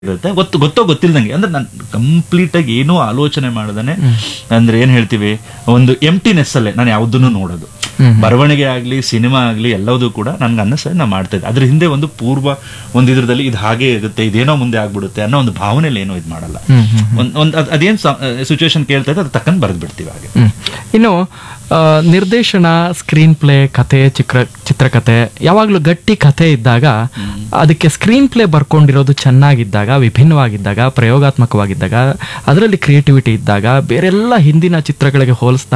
ಇರುತ್ತೆ ಗೊತ್ತು ಗೊತ್ತೋ ಗೊತ್ತಿಲ್ದಂಗೆ ಅಂದ್ರೆ ನಾನು ಕಂಪ್ಲೀಟ್ ಆಗಿ ಏನೂ ಆಲೋಚನೆ ಮಾಡದೇನೆ ಅಂದ್ರೆ ಏನ್ ಹೇಳ್ತೀವಿ ಒಂದು ಎಂಟಿನೆಸ್ ಅಲ್ಲೇ ನಾನು ಯಾವುದನ್ನು ನೋಡೋದು ಬರವಣಿಗೆ ಆಗ್ಲಿ ಸಿನಿಮಾ ಆಗ್ಲಿ ಎಲ್ಲದೂ ಕೂಡ ನನ್ಗೆ ಅನ್ನಿಸ್ತದೆ ನಾನು ಮಾಡ್ತಾ ಇದ್ದೆ ಅದ್ರ ಹಿಂದೆ ಒಂದು ಪೂರ್ವ ಒಂದು ಇದ್ರದಲ್ಲಿ ಇದು ಹಾಗೆ ಇರುತ್ತೆ ಇದೇನೋ ಮುಂದೆ ಆಗ್ಬಿಡುತ್ತೆ ಅನ್ನೋ ಒಂದು ಭಾವನೆಯಲ್ಲಿ ಏನೋ ಇದು ಮಾಡಲ್ಲ ಹ್ಮ್, ಹ್ಮ್. ಒಂದ್ ಒಂದ್ ಅದ್- ಅದೇನ್ ಸಿಚುವೇಶನ್ ಕೇಳ್ತಾ ಇದೆ ಅದ್ ತಕ್ಕಂತ ಬರೆದು ಬಿಡ್ತೀವಿ ಹಾಗೆ ಹ್ಮ್. ಇನ್ನು ಆ, ನಿರ್ದೇಶನ ಸ್ಕ್ರೀನ್ ಪ್ಲೇ ಕತೆ ಚಿತ್ರ ಚಿತ್ರಕಥೆ ಯಾವಾಗಲೂ ಗಟ್ಟಿ ಕಥೆ ಇದ್ದಾಗ ಅದಕ್ಕೆ ಸ್ಕ್ರೀನ್ ಪ್ಲೇ ಬರ್ಕೊಂಡಿರೋದು ಚೆನ್ನಾಗಿದ್ದಾಗ ವಿಭಿನ್ನವಾಗಿದ್ದಾಗ ಪ್ರಯೋಗಾತ್ಮಕವಾಗಿದ್ದಾಗ ಅದರಲ್ಲಿ ಕ್ರಿಯೇಟಿವಿಟಿ ಇದ್ದಾಗ ಬೇರೆಲ್ಲ ಹಿಂದಿನ ಚಿತ್ರಗಳಿಗೆ ಹೋಲಿಸಿದಾಗ